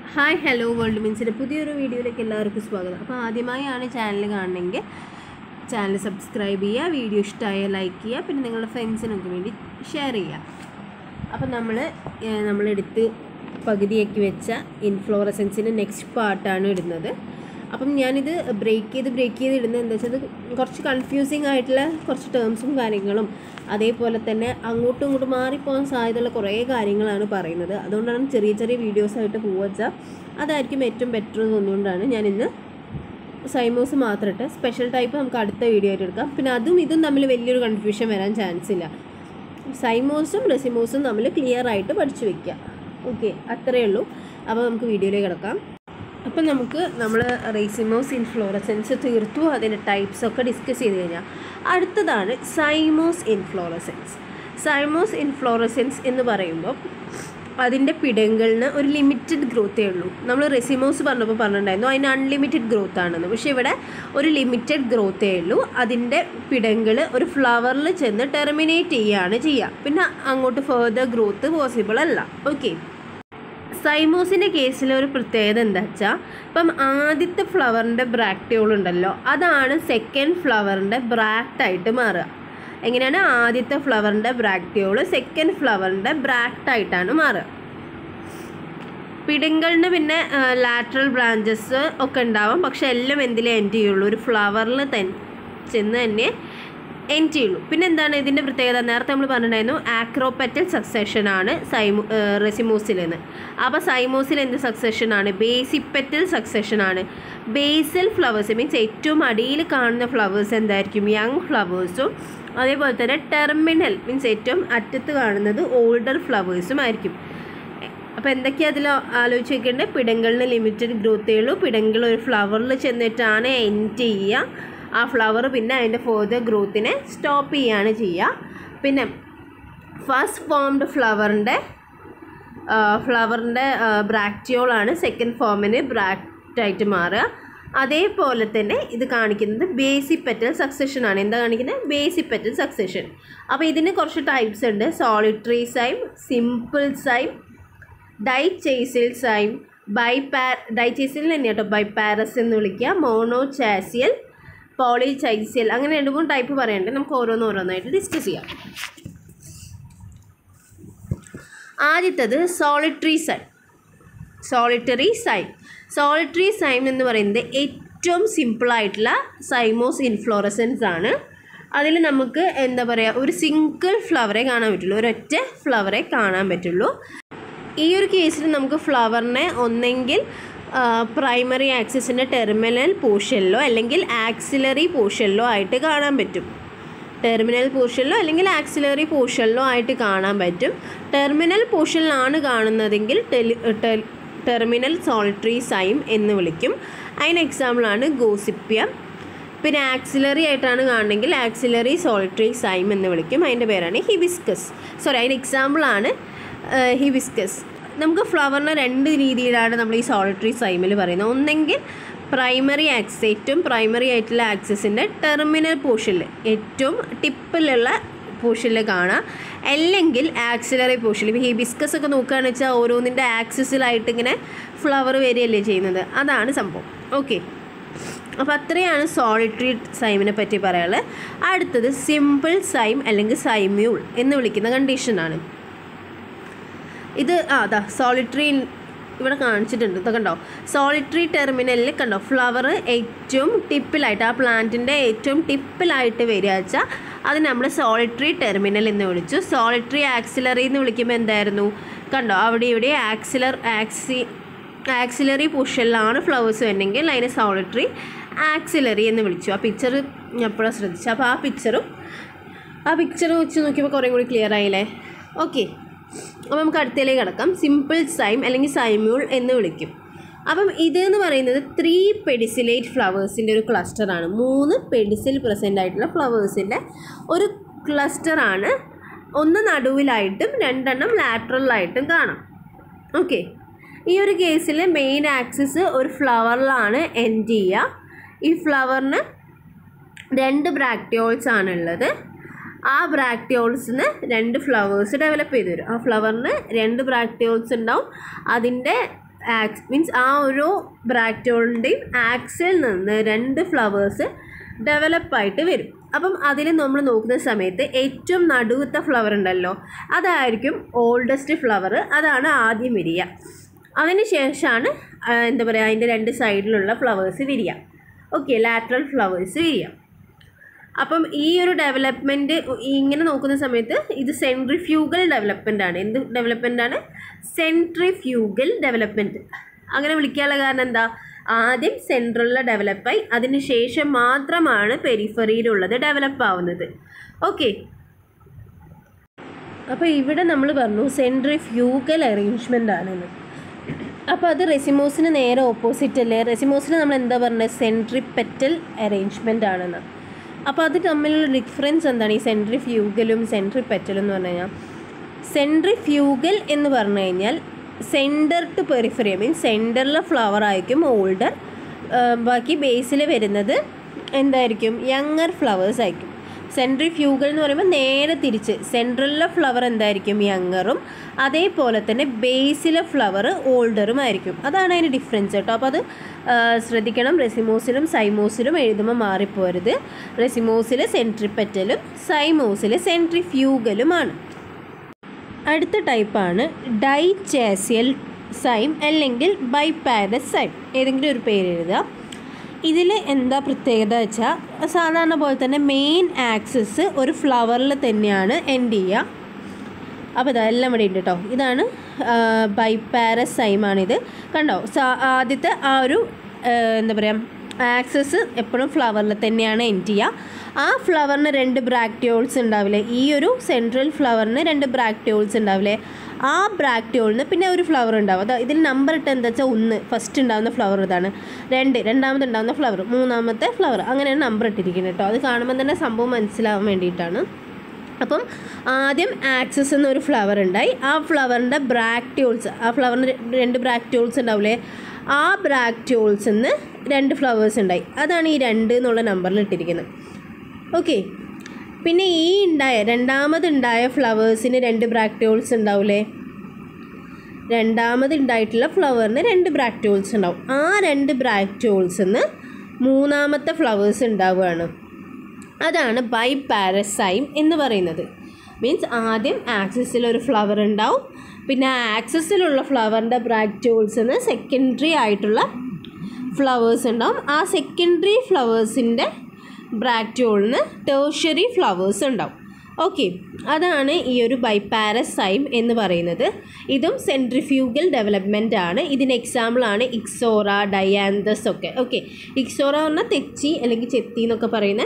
hi hello world മീൻസിൻ്റെ പുതിയൊരു വീഡിയോയിലേക്ക് എല്ലാവർക്കും സ്വാഗതം അപ്പോൾ ആദ്യമായാണ് ചാനൽ കാണണമെങ്കിൽ ചാനൽ സബ്സ്ക്രൈബ് ചെയ്യുക വീഡിയോ ഇഷ്ടമായ ലൈക്ക് ചെയ്യുക പിന്നെ നിങ്ങളുടെ ഫ്രണ്ട്സിനൊക്കെ വേണ്ടി ഷെയർ ചെയ്യുക അപ്പം നമ്മൾ നമ്മളെടുത്ത് പകുതിയാക്കി വെച്ച ഇൻഫ്ലോറസൻസിൻ്റെ നെക്സ്റ്റ് പാർട്ടാണ് ഇടുന്നത് അപ്പം ഞാനിത് ബ്രേക്ക് ചെയ്ത് ബ്രേക്ക് ചെയ്ത് ഇടുന്നത് എന്താ വെച്ചാൽ ഇത് കുറച്ച് കൺഫ്യൂസിങ് ആയിട്ടുള്ള കുറച്ച് ടേംസും കാര്യങ്ങളും അതേപോലെ തന്നെ അങ്ങോട്ടും ഇങ്ങോട്ടും മാറിപ്പോകാൻ സാധ്യതയുള്ള കുറേ കാര്യങ്ങളാണ് പറയുന്നത് അതുകൊണ്ടാണ് ചെറിയ ചെറിയ വീഡിയോസായിട്ട് പോവുക അതായിരിക്കും ഏറ്റവും ബെറ്റർ തോന്നുകൊണ്ടാണ് ഞാനിന്ന് സൈമോസ് മാത്രം ഇട്ട് സ്പെഷ്യൽ ടൈപ്പ് നമുക്ക് അടുത്ത വീഡിയോ ആയിട്ട് എടുക്കാം പിന്നെ അതും ഇതും തമ്മിൽ വലിയൊരു കൺഫ്യൂഷൻ വരാൻ ചാൻസ് ഇല്ല സൈമോസും റെസിമോസും തമ്മിൽ ക്ലിയർ ആയിട്ട് പഠിച്ചു വെക്കുക ഓക്കെ അത്രയേ ഉള്ളൂ അപ്പോൾ നമുക്ക് വീഡിയോയിലേക്ക് കിടക്കാം അപ്പം നമുക്ക് നമ്മൾ റേസിമോസ് ഇൻഫ്ലോറസൻസ് തീർത്തു അതിൻ്റെ ടൈപ്സ് ഒക്കെ ഡിസ്കസ് ചെയ്ത് കഴിഞ്ഞാൽ അടുത്തതാണ് സൈമോസ് ഇൻഫ്ലോറസൻസ് സൈമോസ് ഇൻഫ്ലോറസൻസ് എന്ന് പറയുമ്പോൾ അതിൻ്റെ പിടങ്ങളിന് ഒരു ലിമിറ്റഡ് ഗ്രോത്തേ ഉള്ളൂ നമ്മൾ റെസിമോസ് പറഞ്ഞപ്പോൾ പറഞ്ഞിട്ടുണ്ടായിരുന്നു അതിന് അൺലിമിറ്റഡ് ഗ്രോത്ത് ആണെന്ന് പക്ഷേ ഇവിടെ ഒരു ലിമിറ്റഡ് ഗ്രോത്തേ ഉള്ളൂ അതിൻ്റെ പിടങ്ങൾ ഒരു ഫ്ലവറിൽ ചെന്ന് ടെർമിനേറ്റ് ചെയ്യുകയാണ് ചെയ്യുക പിന്നെ അങ്ങോട്ട് ഫേർദർ ഗ്രോത്ത് പോസിബിൾ അല്ല ഓക്കെ സൈമോസിൻ്റെ കേസിലെ ഒരു പ്രത്യേകത എന്താ വെച്ചാൽ ഇപ്പം ആദ്യത്തെ ഫ്ലവറിൻ്റെ ബ്രാക്ടിയോൾ ഉണ്ടല്ലോ അതാണ് സെക്കൻഡ് ഫ്ലവറിൻ്റെ ബ്രാക്റ്റായിട്ട് മാറുക എങ്ങനെയാണ് ആദ്യത്തെ ഫ്ലവറിൻ്റെ ബ്രാക്ടിയോൾ സെക്കൻഡ് ഫ്ലവറിൻ്റെ ബ്രാക്റ്റായിട്ടാണ് മാറുക പിടുങ്കളിന് പിന്നെ ലാറ്ററൽ ബ്രാഞ്ചസ് ഒക്കെ ഉണ്ടാവും പക്ഷെ എല്ലാം എന്തിലേ എൻഡ് ചെയ്യുള്ളൂ ഒരു ഫ്ലവറിൽ തന്നെ ചെന്ന് തന്നെ എൻഡ് ചെയ്യുള്ളൂ പിന്നെ എന്താണ് ഇതിൻ്റെ പ്രത്യേകത നേരത്തെ നമ്മൾ പറഞ്ഞിട്ടുണ്ടായിരുന്നു ആക്രോപെറ്റൽ സക്സഷൻ ആണ് സൈമോ റെസിമോസിൽ നിന്ന് അപ്പോൾ സൈമോസിൽ എന്ത് സക്സഷൻ ആണ് ബേസിപ്പെറ്റൽ സക്സഷൻ ആണ് ബേസൽ ഫ്ലവേഴ്സ് മീൻസ് ഏറ്റവും അടിയിൽ കാണുന്ന ഫ്ലവേഴ്സ് എന്തായിരിക്കും യങ് ഫ്ലവേഴ്സും അതേപോലെ തന്നെ ടെർമിനൽ മീൻസ് ഏറ്റവും അറ്റത്ത് കാണുന്നത് ഓൾഡർ ഫ്ലവേഴ്സും ആയിരിക്കും അപ്പോൾ എന്തൊക്കെയാണ് അതിൽ ആലോചിച്ച് വെക്കേണ്ടത് പിടങ്ങളിന് ലിമിറ്റഡ് ഗ്രോത്തേ ഉള്ളൂ പിടങ്ങൾ ഒരു ഫ്ലവറിൽ ചെന്നിട്ടാണ് എൻഡ് ചെയ്യുക ആ ഫ്ലവർ പിന്നെ അതിൻ്റെ ഫേർദർ ഗ്രോത്തിനെ സ്റ്റോപ്പ് ചെയ്യുകയാണ് ചെയ്യുക പിന്നെ ഫസ്റ്റ് ഫോംഡ് ഫ്ലവറിൻ്റെ ഫ്ലവറിൻ്റെ ബ്രാക്റ്റിയോളാണ് സെക്കൻഡ് ഫോമിന് ബ്രാക്റ്റായിട്ട് മാറുക അതേപോലെ തന്നെ ഇത് കാണിക്കുന്നത് ബേസിപ്പെറ്റൽ സക്സഷൻ ആണ് എന്താ കാണിക്കുന്നത് ബേസിപ്പെറ്റൽ സക്സഷൻ അപ്പോൾ ഇതിന് കുറച്ച് ടൈപ്സ് ഉണ്ട് solitary cyme simple cyme dichasial cyme ബൈപാ ഡൈചേസിൽ തന്നെ കേട്ടോ ബൈപാരസ് എന്ന് വിളിക്കുക മോണോചാസിയൽ പോളിചൈസിയൽ അങ്ങനെ രണ്ട് മൂന്ന് ടൈപ്പ് പറയാനുണ്ട് നമുക്ക് ഓരോന്ന് ഓരോന്നായിട്ട് ഡിസ്കസ് ചെയ്യാം ആദ്യത്തത് solitary cyme solitary cyme solitary cyme എന്ന് പറയുന്നത് ഏറ്റവും സിമ്പിളായിട്ടുള്ള സൈമോസ് ഇൻഫ്ലോറസൻസ് ആണ് അതിൽ നമുക്ക് എന്താ പറയുക ഒരു സിംഗിൾ ഫ്ലവറെ കാണാൻ പറ്റുള്ളൂ ഒരൊറ്റ ഫ്ലവറെ കാണാൻ പറ്റുള്ളൂ ഈ ഒരു കേസിൽ നമുക്ക് ഫ്ലവറിനെ ഒന്നെങ്കിൽ പ്രൈമറി ആക്സിസിൻ്റെ ടെർമിനൽ പോർഷനിലോ അല്ലെങ്കിൽ ആക്സിലറി പോർഷനിലോ ആയിട്ട് കാണാൻ പറ്റും ടെർമിനൽ പോർഷനിലോ അല്ലെങ്കിൽ ആക്സിലറി പോർഷനിലോ ആയിട്ട് കാണാൻ പറ്റും ടെർമിനൽ പോർഷനിലാണ് കാണുന്നതെങ്കിൽ ടെലി ടെർമിനൽ സോൾട്രി സൈം എന്ന് വിളിക്കും അതിന് എക്സാമ്പിളാണ് ഗോസിപ്യ പിന്നെ ആക്സിലറി ആയിട്ടാണ് കാണുന്നതെങ്കിൽ ആക്സിലറി സോൾട്രി സൈം എന്ന് വിളിക്കും അതിൻ്റെ പേരാണ് ഹിബിസ്കസ് സോറി അതിന് എക്സാമ്പിളാണ് ഹിബിസ്കസ് നമുക്ക് ഫ്ലവറിനെ രണ്ട് രീതിയിലാണ് നമ്മൾ ഈ സോളിറ്ററി സൈമിൽ പറയുന്നത് ഒന്നെങ്കിൽ പ്രൈമറി ആക്സിസ് ഏറ്റവും പ്രൈമറി ആയിട്ടുള്ള ആക്സിസിൻ്റെ ടെർമിനൽ പോർഷനിൽ ഏറ്റവും ടിപ്പിലുള്ള പോർഷനിൽ കാണാം അല്ലെങ്കിൽ ആക്സിലറി പോർഷനിൽ ഇപ്പോൾ ഹിബിസ്കസ് ഒക്കെ നോക്കുകയാണെന്ന് വെച്ചാൽ ഓരോന്നിൻ്റെ ആക്സിസിലായിട്ട് ഇങ്ങനെ ഫ്ലവർ വരികയല്ലേ ചെയ്യുന്നത് അതാണ് സംഭവം ഓക്കെ അപ്പോൾ അത്രയാണ് സോളിറ്ററി സൈമിനെ പറ്റി പറയാനുള്ളത് അടുത്തത് സിമ്പിൾ സൈം അല്ലെങ്കിൽ സൈമ്യൂൾ എന്ന് വിളിക്കുന്ന കണ്ടീഷനാണ് ഇത് ആ അതാ സോളിറ്ററി ഇവിടെ കാണിച്ചിട്ടുണ്ട് ഇത് കണ്ടോ സോളിറ്ററി ടെർമിനലിൽ കണ്ടോ ഫ്ലവർ ഏറ്റവും ടിപ്പിലായിട്ട് ആ പ്ലാന്റിൻ്റെ ഏറ്റവും ടിപ്പിലായിട്ട് വരിക വെച്ചാൽ അത് നമ്മൾ സോളിറ്ററി ടെർമിനൽ എന്ന് വിളിച്ചു സോളിറ്ററി ആക്സിലറി എന്ന് വിളിക്കുമ്പോൾ എന്തായിരുന്നു കണ്ടോ അവിടെ ഇവിടെ ആക്സിലർ ആക്സി ആക്സിലറി പൊഷനിലാണ് ഫ്ലവേഴ്സ് വരണമെങ്കിൽ അതിനെ സോളിറ്ററി ആക്സിലറി എന്ന് വിളിച്ചു ആ പിക്ചർ എപ്പോഴാണ് ശ്രദ്ധിച്ചു അപ്പോൾ ആ പിക്ചറും ആ പിക്ചർ വെച്ച് നോക്കിയപ്പോൾ കുറേ കൂടി ക്ലിയർ ആയില്ലേ ഓക്കെ അപ്പോൾ നമുക്ക് അടുത്തതിലേക്ക് കിടക്കാം സിമ്പിൾ സൈം അല്ലെങ്കിൽ സൈമ്യൂൾ എന്ന് വിളിക്കും അപ്പം ഇത് എന്ന് പറയുന്നത് ത്രീ പെഡിസിലേറ്റ് ഫ്ലവേഴ്സിൻ്റെ ഒരു ക്ലസ്റ്ററാണ് മൂന്ന് പെഡിസിൽ പ്രസൻ്റ് ആയിട്ടുള്ള ഫ്ലവേഴ്സിൻ്റെ ഒരു ക്ലസ്റ്ററാണ് ഒന്ന് നടുവിലായിട്ടും രണ്ടെണ്ണം ലാറ്ററലായിട്ടും കാണാം ഓക്കെ ഈ ഒരു കേസിൽ മെയിൻ ആക്സിസ് ഒരു ഫ്ലവറിലാണ് എൻഡ് ചെയ്യുക ഈ ഫ്ലവറിന് രണ്ട് ബ്രാക്ടിയോൾസ് ആണുള്ളത് ആ ബ്രാക്ടിയോൾസിന് രണ്ട് ഫ്ലവേഴ്സ് ഡെവലപ്പ് ചെയ്ത് വരും ആ ഫ്ലവറിന് രണ്ട് ബ്രാക്ടിയോൾസ് ഉണ്ടാവും അതിൻ്റെ ആക്സ് മീൻസ് ആ ഓരോ ബ്രാക്റ്റോളിൻ്റെയും ആക്സിൽ നിന്ന് രണ്ട് ഫ്ലവേഴ്സ് ഡെവലപ്പായിട്ട് വരും അപ്പം അതിൽ നമ്മൾ നോക്കുന്ന സമയത്ത് ഏറ്റവും നടുവത്തെ ഫ്ലവർ ഉണ്ടല്ലോ അതായിരിക്കും ഓൾഡസ്റ്റ് ഫ്ലവർ അതാണ് ആദ്യം വിരിയുക അതിന് ശേഷമാണ് ആ, എന്താ പറയുക അതിൻ്റെ രണ്ട് സൈഡിലുള്ള ഫ്ലവേഴ്സ് വിരിയുക ഓക്കെ ലാറ്ററൽ ഫ്ലവേഴ്സ് വിരിയുക അപ്പം ഈ ഒരു ഡെവലപ്മെൻറ്റ് ഇങ്ങനെ നോക്കുന്ന സമയത്ത് ഇത് സെൻട്രിഫ്യൂഗൽ ഡെവലപ്മെൻ്റ് ആണ് എന്ത് ഡെവലപ്മെൻ്റ് ആണ് സെൻട്രിഫ്യൂഗൽ ഡെവലപ്മെൻറ്റ് അങ്ങനെ വിളിക്കാനുള്ള കാരണം എന്താ ആദ്യം സെൻട്രലിലെ ഡെവലപ്പായി അതിന് ശേഷം മാത്രമാണ് പെരിഫറിയിലുള്ളത് ഡെവലപ്പ് ആവുന്നത് ഓക്കെ അപ്പോൾ ഇവിടെ നമ്മൾ പറഞ്ഞു സെൻട്രിഫ്യൂഗൽ അറേഞ്ച്മെൻ്റ് ആണെന്ന് അപ്പോൾ അത് റെസിമോസിന് നേരെ ഓപ്പോസിറ്റ് അല്ലേ റെസിമോസിന് നമ്മൾ എന്താ പറഞ്ഞത് സെൻട്രിപെറ്റൽ അറേഞ്ച്മെൻ്റ് ആണെന്ന് അപ്പോൾ അത് തമ്മിലുള്ള ഡിഫറൻസ് എന്താണ് ഈ സെൻട്രിഫ്യൂഗലും സെൻട്രിപെറ്റലും എന്ന് പറഞ്ഞു കഴിഞ്ഞാൽ സെൻട്രിഫ്യൂഗൽ എന്ന് പറഞ്ഞു കഴിഞ്ഞാൽ സെൻറ്റർ ടു പെറിഫറി മീൻസ് സെൻറ്ററിലെ ഫ്ലവർ ആയിരിക്കും ഓൾഡർ ബാക്കി ബേസിൽ വരുന്നത് എന്തായിരിക്കും യങ്ങർ ഫ്ലവേഴ്സ് ആയിരിക്കും സെൻട്രിഫ്യൂഗൽ എന്ന് പറയുമ്പോൾ നേരെ തിരിച്ച് സെൻട്രലിലെ ഫ്ലവർ എന്തായിരിക്കും യങ്ങറും അതേപോലെ തന്നെ ബേസിലെ ഫ്ലവർ ഓൾഡറും ആയിരിക്കും അതാണ് അതിന് ഡിഫറൻസ് കേട്ടോ അപ്പോൾ അത് ആ, ശ്രദ്ധിക്കണം റെസിമോസിലും സൈമോസിലും എഴുതുമ്പോൾ മാറിപ്പോരുത് റെസിമോസിൽ സെൻട്രിപ്പെറ്റലും സൈമോസിൽ സെൻട്രിഫ്യൂഗലുമാണ് അടുത്ത ടൈപ്പാണ് ഡൈചാസിയൽ സൈം അല്ലെങ്കിൽ ബൈപാരസ് സൈം ഏതെങ്കിലും ഒരു പേര് എഴുതുക ഇതിൽ എന്താ പ്രത്യേകത വെച്ചാൽ സാധാരണ പോലെ തന്നെ മെയിൻ ആക്സിസ് ഒരു ഫ്ലവറിൽ തന്നെയാണ് എൻഡ് ചെയ്യുക അപ്പോൾ ഇതാ എല്ലാം ഇവിടെ ഉണ്ട് കേട്ടോ ഇതാണ് ബൈപാരസ് സൈമാണിത് കണ്ടോ സാ- ആദ്യത്തെ ആ ഒരു ആ, എന്താ പറയുക ആക്സസ് എപ്പോഴും ഫ്ലവറിൽ തന്നെയാണ് എൻഡ് ചെയ്യുക ആ ഫ്ലവറിന് രണ്ട് ബ്രാക്ട്യോൾസ് ഉണ്ടാവില്ലേ ഈ ഒരു സെൻട്രൽ ഫ്ലവറിന് രണ്ട് ബ്രാക്ട്യോൾസ് ഉണ്ടാവില്ലേ ആ ബ്രാക്ട്യോളിന് പിന്നെ ഒരു ഫ്ലവർ ഉണ്ടാവും അത് ഇതിൽ നമ്പർ ഇട്ട് എന്താ വെച്ചാൽ ഒന്ന് ഫസ്റ്റ് ഉണ്ടാകുന്ന ഫ്ലവർ ഇതാണ് രണ്ട് രണ്ടാമത് ഉണ്ടാകുന്ന ഫ്ലവർ മൂന്നാമത്തെ ഫ്ലവർ അങ്ങനെയാണ് നമ്പർ ഇട്ടിരിക്കുന്നത് കേട്ടോ അത് കാണുമ്പോൾ തന്നെ സംഭവം മനസ്സിലാവാൻ വേണ്ടിയിട്ടാണ് അപ്പം ആദ്യം ആക്സസ് എന്നൊരു ഫ്ലവർ ഉണ്ടായി ആ ഫ്ലവറിൻ്റെ ബ്രാക്ട്യൂൾസ് ആ ഫ്ലവറിന് രണ്ട് ബ്രാക്ട്യൂൾസ് ഉണ്ടാവില്ലേ ആ ബ്രാക്ട്യൂൾസിൽ നിന്ന് രണ്ട് ഫ്ലവേഴ്സ് ഉണ്ടായി അതാണ് ഈ രണ്ട് എന്നുള്ള നമ്പറിൽ ഇട്ടിരിക്കുന്നത് ഓക്കെ പിന്നെ ഈ ഉണ്ടായ രണ്ടാമതുണ്ടായ ഫ്ലവേഴ്സിന് രണ്ട് ബ്രാക്ട്യൂൾസ് ഉണ്ടാവില്ലേ രണ്ടാമത് ഉണ്ടായിട്ടുള്ള ഫ്ലവറിന് രണ്ട് ബ്രാക്ട്യൂൾസ് ഉണ്ടാവും ആ രണ്ട് ബ്രാക്ട്യൂൾസിൽ നിന്ന് മൂന്നാമത്തെ ഫ്ലവേഴ്സ് ഉണ്ടാവുകയാണ് അതാണ് ബൈ പാരസൈം എന്ന് പറയുന്നത് മീൻസ് ആദ്യം ആക്സിസിൽ ഒരു ഫ്ലവർ ഉണ്ടാവും പിന്നെ ആ ആക്സിസിലുള്ള ഫ്ലവറിൻ്റെ ബ്രാക്ട്യൂൾസിന് സെക്കൻഡറി ആയിട്ടുള്ള ഫ്ലവേഴ്സ് ഉണ്ടാവും ആ സെക്കൻഡറി ഫ്ലവേഴ്സിൻ്റെ ബ്രാക്ട്യൂളിന് ടേർഷ്യറി ഫ്ലവേഴ്സ് ഉണ്ടാവും ഓക്കെ അതാണ് ഈ ഒരു ബൈപാരസൈം എന്ന് പറയുന്നത് ഇതും സെൻട്രിഫ്യൂഗൽ ഡെവലപ്മെൻ്റ് ആണ് ഇതിന് എക്സാമ്പിളാണ് ഇക്സോറ ഡയാന്തസ് ഒക്കെ ഓക്കെ ഇക്സോറ പറഞ്ഞാൽ തെച്ചി അല്ലെങ്കിൽ ചെത്തി എന്നൊക്കെ പറയുന്ന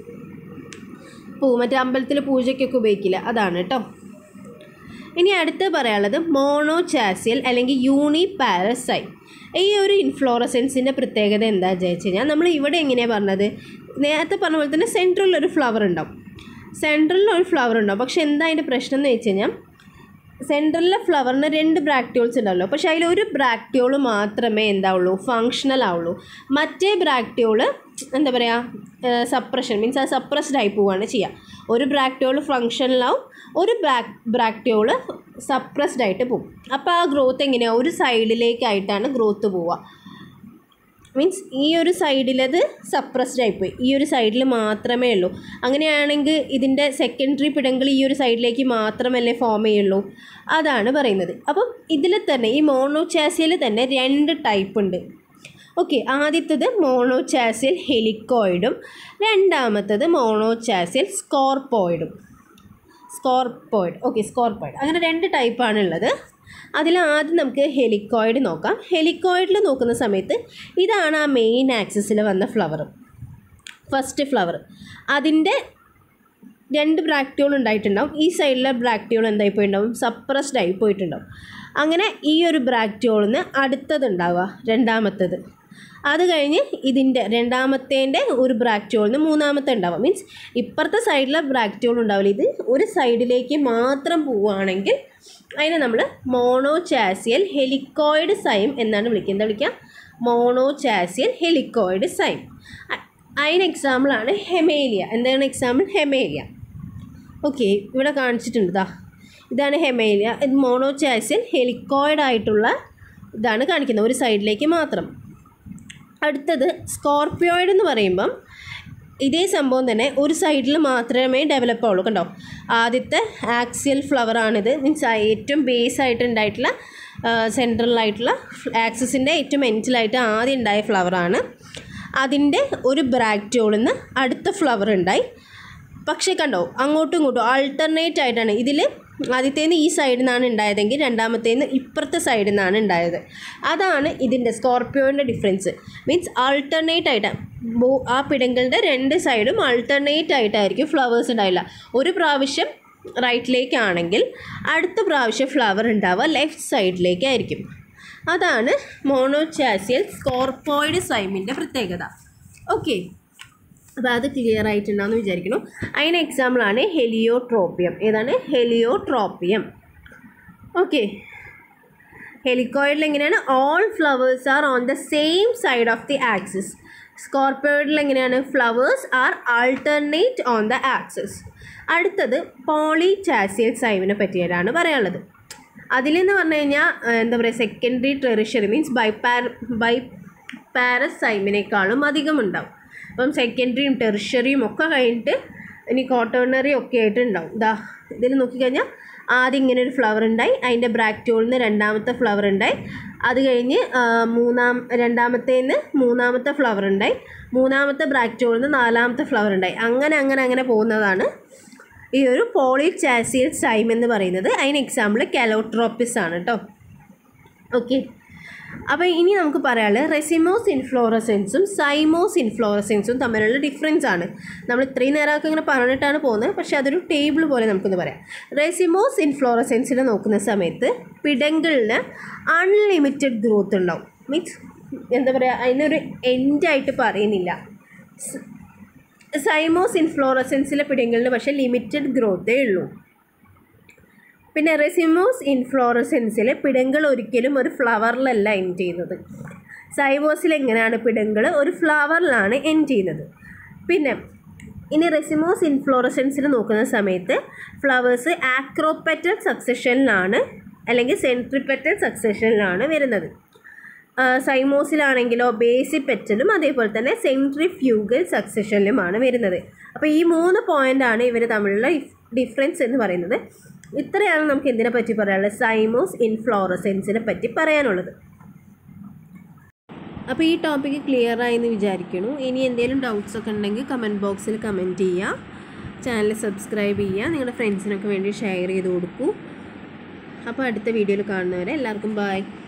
പൂ മറ്റേ അമ്പലത്തിൽ പൂജയ്ക്കൊക്കെ ഉപയോഗിക്കില്ല അതാണ് കേട്ടോ ഇനി അടുത്ത് പറയാനുള്ളത് മോണോചാസിയൽ അല്ലെങ്കിൽ യൂണി പാരസൈ ഈ ഒരു ഇൻഫ്ലോറസെൻസിൻ്റെ പ്രത്യേകത എന്താ വെച്ച് കഴിഞ്ഞാൽ നമ്മൾ ഇവിടെ എങ്ങനെയാണ് പറഞ്ഞത് നേരത്തെ പറഞ്ഞ പോലെ തന്നെ സെൻട്രലിൽ ഒരു ഫ്ലവർ ഉണ്ടാവും സെൻട്രലിൽ ഒരു ഫ്ലവർ ഉണ്ടാവും പക്ഷെ എന്താ അതിൻ്റെ പ്രശ്നം എന്ന് വെച്ച് കഴിഞ്ഞാൽ സെൻട്രലിലെ ഫ്ലവറിന് രണ്ട് ബ്രാക്ട്യോൾസ് ഉണ്ടാവുള്ളൂ പക്ഷേ അതിൽ ഒരു ബ്രാക്ട്യോൾ മാത്രമേ എന്താവുള്ളൂ ഫങ്ഷണൽ ആവുള്ളൂ മറ്റേ ബ്രാക്ട്യോള് എന്താ പറയുക സപ്രഷൻ മീൻസ് അത് സപ്രസ്ഡ് ആയി പോവുകയാണ് ചെയ്യുക ഒരു ബ്രാക്ട്യോൾ ഫങ്ഷണലാവും ഒരു ബ്രാക് ബ്രാക്ട്യോൾ സപ്രസ്ഡ് ആയിട്ട് പോകും അപ്പോൾ ആ ഗ്രോത്ത് എങ്ങനെയാണ് ഒരു സൈഡിലേക്കായിട്ടാണ് ഗ്രോത്ത് പോവുക മീൻസ് ഈ ഒരു സൈഡിലത് സപ്രസ്ഡ് ആയിപ്പോയി ഈ ഒരു സൈഡിൽ മാത്രമേ ഉള്ളൂ അങ്ങനെയാണെങ്കിൽ ഇതിൻ്റെ സെക്കൻഡറി പിടങ്ങൾ ഈ ഒരു സൈഡിലേക്ക് മാത്രമല്ലേ ഫോം ചെയ്യുള്ളൂ അതാണ് പറയുന്നത് അപ്പം ഇതിൽ തന്നെ ഈ മോണോചാസിയൽ തന്നെ രണ്ട് ടൈപ്പ് ഉണ്ട് ഓക്കെ ആദ്യത്തത് മോണോചാസിയൽ ഹെലിക്കോയിഡും രണ്ടാമത്തത് മോണോചാസിയൽ സ്കോർപ്പോയിഡും സ്കോർപ്പോയിഡ് ഓക്കെ സ്കോർപ്പോയിഡ് അങ്ങനെ രണ്ട് ടൈപ്പാണ് ഉള്ളത് അതിൽ ആദ്യം നമുക്ക് ഹെലിക്കോയിഡ് നോക്കാം ഹെലിക്കോയിഡിൽ നോക്കുന്ന സമയത്ത് ഇതാണ് ആ മെയിൻ ആക്സിസിൽ വന്ന ഫ്ലവർ ഫസ്റ്റ് ഫ്ലവർ അതിൻ്റെ രണ്ട് ബ്രാക്ട്യൂൾ ഉണ്ടായിട്ടുണ്ടാവും ഈ സൈഡിലെ ബ്രാക്ട്യൂൾ എന്തായി പോയിട്ടുണ്ടാവും സപ്രസ്ഡ് ആയി പോയിട്ടുണ്ടാവും അങ്ങനെ ഈ ഒരു ബ്രാക്ട്യൂളിന് അടുത്തത് ഉണ്ടാവുക രണ്ടാമത്തത് അത് കഴിഞ്ഞ് ഇതിൻ്റെ രണ്ടാമത്തേൻ്റെ ഒരു ബ്രാക്ട്യൂളിന് മൂന്നാമത്തെ ഉണ്ടാവുക മീൻസ് ഇപ്പുറത്തെ സൈഡിലെ ബ്രാക്ട്യൂൾ ഉണ്ടാവില്ല ഇത് ഒരു സൈഡിലേക്ക് മാത്രം പോവുകയാണെങ്കിൽ അതിനെ നമ്മൾ മോണോചാസിയൽ ഹെലിക്കോയിഡ് സൈം എന്നാണ് വിളിക്കുന്നത് എന്താ വിളിക്കുക മോണോചാസിയൽ ഹെലിക്കോയിഡ് സൈം അതിന് എക്സാമ്പിളാണ് ഹെമേലിയ എന്താണ് എക്സാമ്പിൾ ഹെമേലിയ ഓക്കെ ഇവിടെ കാണിച്ചിട്ടുണ്ട് ദാ ഇതാണ് ഹെമേലിയ ഇത് മോണോചാസിൽ ഹെലിക്കോയിഡ് ആയിട്ടുള്ള ഇതാണ് കാണിക്കുന്നത് ഒരു സൈഡിലേക്ക് മാത്രം അടുത്തത് സ്കോർപ്പിയോയിഡ് എന്ന് പറയുമ്പം ഇതേ സംഭവം തന്നെ ഒരു സൈഡിൽ മാത്രമേ ഡെവലപ്പ് ആവുള്ളൂ കണ്ടോ ആദ്യത്തെ ആക്സിയൽ ഫ്ലവർ ആണിത് മീൻസ് ഏറ്റവും ബേസ് ആയിട്ട് ഉണ്ടായിട്ടുള്ള സെൻട്രലായിട്ടുള്ള ആക്സിസിൻ്റെ ഏറ്റവും എൻറ്റിലായിട്ട് ആദ്യം ഉണ്ടായ ഫ്ലവറാണ് അതിൻ്റെ ഒരു ബ്രാക്റ്റോളിൽ നിന്ന് അടുത്ത ഫ്ലവർ ഉണ്ടായി പക്ഷേ കണ്ടോ അങ്ങോട്ടും ഇങ്ങോട്ടും ആൾട്ടർനേറ്റ് ആയിട്ടാണ് ഇതിൽ ആദ്യത്തേന്ന് ഈ സൈഡിൽ നിന്നാണ് ഉണ്ടായതെങ്കിൽ രണ്ടാമത്തേന്ന് ഇപ്പുറത്തെ സൈഡിൽ നിന്നാണ് ഉണ്ടായത് അതാണ് ഇതിൻ്റെ സ്കോർപ്പിയോൻ്റെ ഡിഫറൻസ് മീൻസ് ആൾട്ടർനേറ്റ് ആയിട്ട് ബോ ആ പിടങ്ങളുടെ രണ്ട് സൈഡും ആൾട്ടർനേറ്റ് ആയിട്ടായിരിക്കും ഫ്ലവേഴ്സ് ഉണ്ടാവില്ല ഒരു പ്രാവശ്യം റൈറ്റിലേക്കാണെങ്കിൽ അടുത്ത പ്രാവശ്യം ഫ്ലവർ ഉണ്ടാവുക ലെഫ്റ്റ് സൈഡിലേക്കായിരിക്കും അതാണ് മോണോചാസിയൽ സ്കോർപ്പോയിഡ് സൈമിൻ്റെ പ്രത്യേകത ഓക്കെ അപ്പോൾ അത് ക്ലിയർ ആയിട്ടുണ്ടാവുമെന്ന് വിചാരിക്കുന്നു അതിന് എക്സാമ്പിളാണ് ഹെലിയോട്രോപ്പിയം ഏതാണ് ഹെലിയോട്രോപ്പിയം ഓക്കെ ഹെലിക്കോയിഡിൽ എങ്ങനെയാണ് all flowers are on the same side of the axis സ്കോർപ്പിയോയിഡിൽ എങ്ങനെയാണ് flowers are alternate on the axis അടുത്തത് പോളിചാസിയൽ സൈമിനെ പറ്റിയിട്ടാണ് പറയാനുള്ളത് അതിലെന്ന് പറഞ്ഞു കഴിഞ്ഞാൽ എന്താ പറയുക സെക്കൻഡറി ടെറിഷറി മീൻസ് ബൈ പാര ബൈ പാരസൈമിനേക്കാളും അധികം ഉണ്ടാവും അപ്പം സെക്കൻഡറിയും ടെറിഷറിയും ഒക്കെ കഴിഞ്ഞിട്ട് ഇനി കോട്ടോണറി ഒക്കെ ആയിട്ട് ഉണ്ടാവും ഇതാ ഇതിൽ നോക്കിക്കഴിഞ്ഞാൽ ആദ്യം ഇങ്ങനെ ഒരു ഫ്ലവർ ഉണ്ടായി അതിൻ്റെ ബ്രാക്റ്റോളിൽ നിന്ന് രണ്ടാമത്തെ ഫ്ലവർ ഉണ്ടായി അത് കഴിഞ്ഞ് ആ, മൂന്നാം രണ്ടാമത്തേന്ന് മൂന്നാമത്തെ ഫ്ലവർ ഉണ്ടായി മൂന്നാമത്തെ ബ്രാക്റ്റോളിൽ നിന്ന് നാലാമത്തെ ഫ്ലവർ ഉണ്ടായി അങ്ങനെ അങ്ങനെ അങ്ങനെ പോകുന്നതാണ് ഈ ഒരു പോളിചാസിയൽ സൈം എന്ന് പറയുന്നത് അതിന് എക്സാമ്പിൾ കാലോട്രോപ്പിസ് ആണ് കേട്ടോ ഓക്കെ അപ്പോൾ ഇനി നമുക്ക് പറയാനുള്ളത് റെസിമോസ് ഇൻഫ്ലോറസെൻസും സൈമോസ് ഇൻഫ്ലോറസെൻസും തമ്മിലുള്ള ഡിഫറൻസ് ആണ് നമ്മൾ ഇത്രയും നേരമൊക്കെ ഇങ്ങനെ പറഞ്ഞിട്ടാണ് പോകുന്നത് പക്ഷേ അതൊരു ടേബിൾ പോലെ നമുക്കൊന്ന് പറയാം റെസിമോസ് ഇൻഫ്ലോറസെൻസിനെ നോക്കുന്ന സമയത്ത് പിടങ്കളിന് അൺലിമിറ്റഡ് ഗ്രോത്ത് ഉണ്ടാവും മീൻസ് എന്താ പറയുക അതിനൊരു എൻഡായിട്ട് പറയുന്നില്ല സൈമോസ് ഇൻഫ്ലോറസെൻസിലെ പിടങ്കളിന് പക്ഷേ ലിമിറ്റഡ് ഗ്രോത്തേ ഉള്ളൂ പിന്നെ റെസിമോസ് ഇൻഫ്ലോറസെൻസിലെ പിടങ്ങൾ ഒരിക്കലും ഒരു ഫ്ലവറിലല്ല എൻ ചെയ്യുന്നത് സൈമോസിൽ എങ്ങനെയാണ് പിടങ്ങൾ ഒരു ഫ്ലവറിലാണ് എൻ ചെയ്യുന്നത് പിന്നെ ഇനി റെസിമോസ് ഇൻഫ്ലോറസെൻസിൽ നോക്കുന്ന സമയത്ത് ഫ്ലവേഴ്സ് ആക്രോപെറ്റൽ സക്സഷനിലാണ് അല്ലെങ്കിൽ സെൻട്രിപെറ്റൽ സക്സഷനിലാണ് വരുന്നത് ആ, സൈമോസിലാണെങ്കിലോ ബേസിപെറ്റലും അതേപോലെ തന്നെ സെൻട്രിഫ്യൂഗൽ സക്സഷനിലുമാണ് വരുന്നത് അപ്പോൾ ഈ മൂന്ന് പോയിൻ്റാണ് ഇവർ തമ്മിലുള്ള ഡിഫറൻസ് എന്ന് പറയുന്നത് ഇത്രയാണ് നമുക്ക് എന്തിനെ പറ്റി പറയാനുള്ളത് സൈമോസ് ഇൻഫ്ലോറസെൻസിനെ പറ്റി പറയാനുള്ളത് അപ്പോൾ ഈ ടോപ്പിക്ക് ക്ലിയർ ആയെന്ന് വിചാരിക്കുന്നു ഇനി എന്തെങ്കിലും ഡൗട്ട്സ് ഒക്കെ ഉണ്ടെങ്കിൽ കമൻറ്റ് ബോക്സിൽ കമൻറ്റ് ചെയ്യുക ചാനൽ സബ്സ്ക്രൈബ് ചെയ്യുക നിങ്ങളുടെ ഫ്രണ്ട്സിനൊക്കെ വേണ്ടി ഷെയർ ചെയ്ത് കൊടുക്കൂ അപ്പോൾ അടുത്ത വീഡിയോയിൽ കാണുന്നവരെ എല്ലാവർക്കും ബൈ